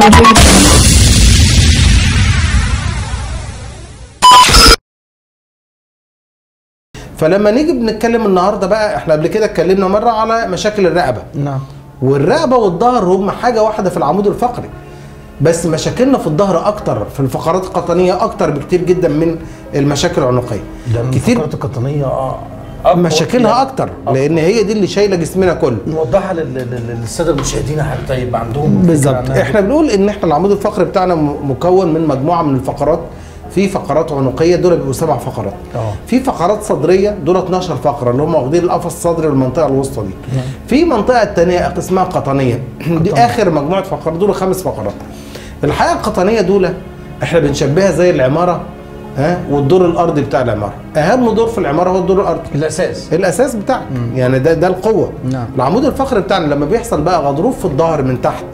فلما نيجي بنتكلم النهارده بقى احنا قبل كده اتكلمنا مره على مشاكل الرقبه نعم والرقبه والظهر هم حاجه واحده في العمود الفقري بس مشاكلنا في الظهر اكتر في الفقرات القطنيه اكتر بكتير جدا من المشاكل العنقيه لان كتير الفقرات القطنيه اه أقوى- مشاكلها يعني اكتر لان هي دي اللي شايله جسمنا كله نوضحها لل- لل- للساده المشاهدين حتى يبقى عندهم بالظبط فكرة عنها. احنا بنقول ان احنا العمود الفقري بتاعنا م- مكون من مجموعه من الفقرات في فقرات عنقيه دول بيبقوا سبع فقرات اه في فقرات صدريه دول 12 فقره اللي هم واخدين القفص الصدري والمنطقه الوسطى دي نعم. في منطقه تانية اسمها قطنيه دي اخر مجموعه فقرات دول خمس فقرات الحقيقه القطنيه دول احنا بنشبهها زي العماره ها والدور الارضي بتاع العماره اهم دور في العماره هو الدور الارضي الاساس الاساس بتاعك يعني ده ده القوه نعم. العمود الفقري بتاعنا لما بيحصل بقى غضروف في الظهر من تحت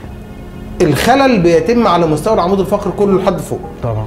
الخلل بيتم على مستوى العمود الفقري كله لحد فوق طبعا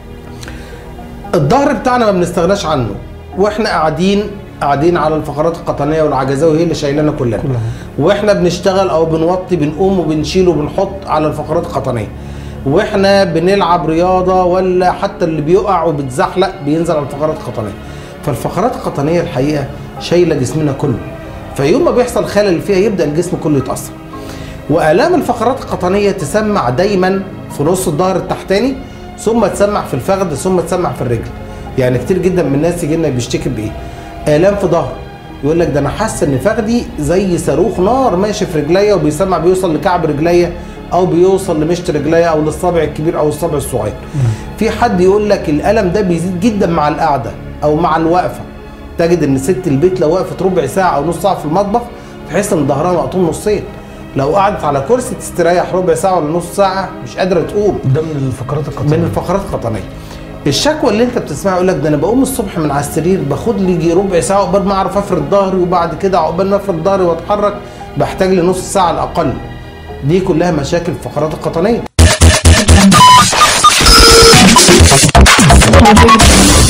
الظهر بتاعنا ما بنستغناش عنه واحنا قاعدين قاعدين على الفقرات القطنيه والعجزاوي هي اللي شايلانا كلنا كلها. واحنا بنشتغل او بنوطي بنقوم وبنشيل وبنحط على الفقرات القطنيه واحنا بنلعب رياضه ولا حتى اللي بيقع وبتزحلق بينزل على الفقرات القطنيه فالفقرات القطنيه الحقيقه شايله جسمنا كله فيوم ما بيحصل خلل فيها يبدا الجسم كله يتاثر والام الفقرات القطنيه تسمع دايما في نص الظهر التحتاني ثم تسمع في الفخذ ثم تسمع في الرجل يعني كتير جدا من الناس يجي لنا بيشتكي بايه الام في ظهر يقول لك ده انا حاسس ان فخدي زي صاروخ نار ماشي في رجليا وبيسمع بيوصل لكعب رجليا او بيوصل لمشط رجليا او للصابع الكبير او الصابع الصغير في حد يقول لك الالم ده بيزيد جدا مع القعده او مع الوقفه تجد ان ست البيت لو وقفت ربع ساعه او نص ساعه في المطبخ تحس ان ظهرها مقطوم نصين لو قعدت على كرسي تستريح ربع ساعه ولا نص ساعه مش قادره تقوم ده من الفقرات القطنيه من الفقرات القطنيه الشكوى اللي انت بتسمعها يقول لك ده انا بقوم الصبح من على السرير باخد لي يجي ربع ساعه عقبال ما اعرف افرد ظهري وبعد كده عقبال ما افرد ظهري واتحرك بحتاج لي نص ساعه على الاقل دي كلها مشاكل الفقرات القطنيه